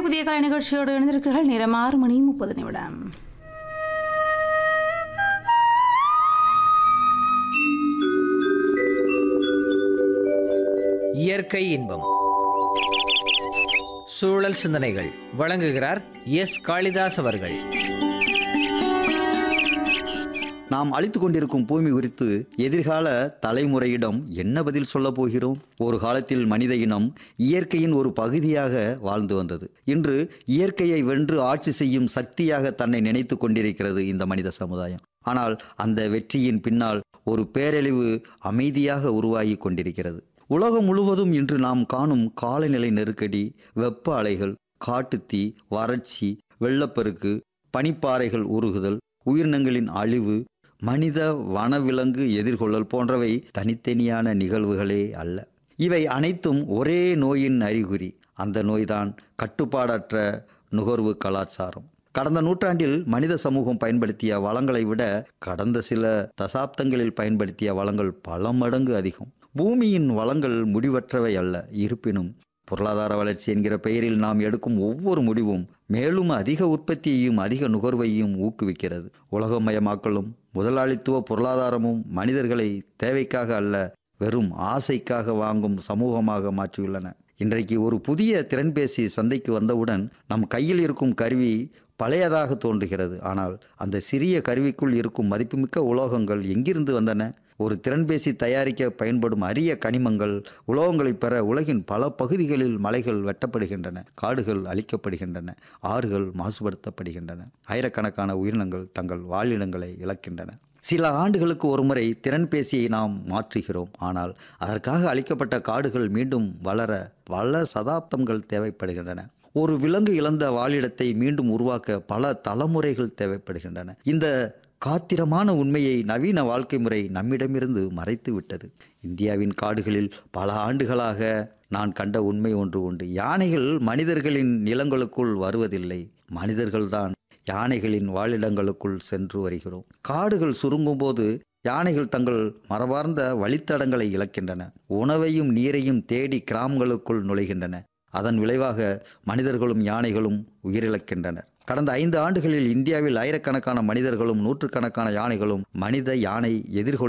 புதிய கலை நிகழ்ச்சியோடு இணைந்திருக்கிறீர்கள் நேரம் ஆறு மணி முப்பது நிமிடம் இயற்கை இன்பம் சூழல் சிந்தனைகள் வழங்குகிறார் எஸ் காளிதாஸ் அவர்கள் நாம் அழித்து கொண்டிருக்கும் பூமி குறித்து எதிர்கால தலைமுறையிடம் என்ன பதில் சொல்லப் போகிறோம் ஒரு காலத்தில் மனித இனம் இயற்கையின் ஒரு பகுதியாக வாழ்ந்து வந்தது இன்று இயற்கையை வென்று ஆட்சி செய்யும் சக்தியாக தன்னை நினைத்து கொண்டிருக்கிறது இந்த மனித சமுதாயம் ஆனால் அந்த வெற்றியின் பின்னால் ஒரு பேரழிவு அமைதியாக உருவாகி கொண்டிருக்கிறது உலகம் முழுவதும் இன்று நாம் காணும் காலநிலை நெருக்கடி வெப்ப அலைகள் காட்டுத்தீ வறட்சி வெள்ளப்பெருக்கு பனிப்பாறைகள் உருகுதல் உயிரினங்களின் அழிவு மனித வனவிலங்கு எதிர்கொள்ளல் போன்றவை தனித்தனியான நிகழ்வுகளே அல்ல இவை அனைத்தும் ஒரே நோயின் அறிகுறி அந்த நோய்தான் கட்டுப்பாடற்ற நுகர்வு கலாச்சாரம் கடந்த நூற்றாண்டில் மனித சமூகம் பயன்படுத்திய வளங்களை விட கடந்த சில தசாப்தங்களில் பயன்படுத்திய வளங்கள் பல மடங்கு அதிகம் பூமியின் வளங்கள் முடிவற்றவை அல்ல இருப்பினும் பொருளாதார வளர்ச்சி என்கிற பெயரில் நாம் எடுக்கும் ஒவ்வொரு முடிவும் மேலும் அதிக உற்பத்தியையும் அதிக நுகர்வையும் ஊக்குவிக்கிறது உலகமயமாக்கலும் முதலாளித்துவ பொருளாதாரமும் மனிதர்களை தேவைக்காக அல்ல வெறும் ஆசைக்காக வாங்கும் சமூகமாக மாற்றியுள்ளன இன்றைக்கு ஒரு புதிய திறன்பேசி சந்தைக்கு வந்தவுடன் நம் கையில் இருக்கும் கருவி பழையதாக தோன்றுகிறது ஆனால் அந்த சிறிய கருவிக்குள் இருக்கும் மதிப்புமிக்க உலோகங்கள் எங்கிருந்து வந்தன ஒரு திறன்பேசி தயாரிக்க பயன்படும் அரிய கனிமங்கள் உலோகங்களை பெற உலகின் பல பகுதிகளில் மலைகள் வெட்டப்படுகின்றன காடுகள் அழிக்கப்படுகின்றன ஆறுகள் மாசுபடுத்தப்படுகின்றன ஆயிரக்கணக்கான உயிரினங்கள் தங்கள் வாழிடங்களை இழக்கின்றன சில ஆண்டுகளுக்கு ஒருமுறை திறன்பேசியை நாம் மாற்றுகிறோம் ஆனால் அதற்காக அளிக்கப்பட்ட காடுகள் மீண்டும் வளர பல சதாப்தங்கள் தேவைப்படுகின்றன ஒரு விலங்கு இழந்த வாழிடத்தை மீண்டும் உருவாக்க பல தலைமுறைகள் தேவைப்படுகின்றன இந்த காத்திரமான உண்மையை நவீன வாழ்க்கை முறை நம்மிடமிருந்து மறைத்து விட்டது இந்தியாவின் காடுகளில் பல ஆண்டுகளாக நான் கண்ட உண்மை ஒன்று உண்டு யானைகள் மனிதர்களின் நிலங்களுக்குள் வருவதில்லை மனிதர்கள்தான் யானைகளின் வாழிடங்களுக்குள் சென்று வருகிறோம் காடுகள் சுருங்கும் போது யானைகள் தங்கள் மரபார்ந்த வழித்தடங்களை இழக்கின்றன உணவையும் நீரையும் தேடி கிராமங்களுக்குள் நுழைகின்றன அதன் விளைவாக மனிதர்களும் யானைகளும் உயிரிழக்கின்றனர் கடந்த ஐந்து ஆண்டுகளில் இந்தியாவில் ஆயிரக்கணக்கான மனிதர்களும் நூற்றுக்கணக்கான யானைகளும் மனித யானை எதிர்கொள்ள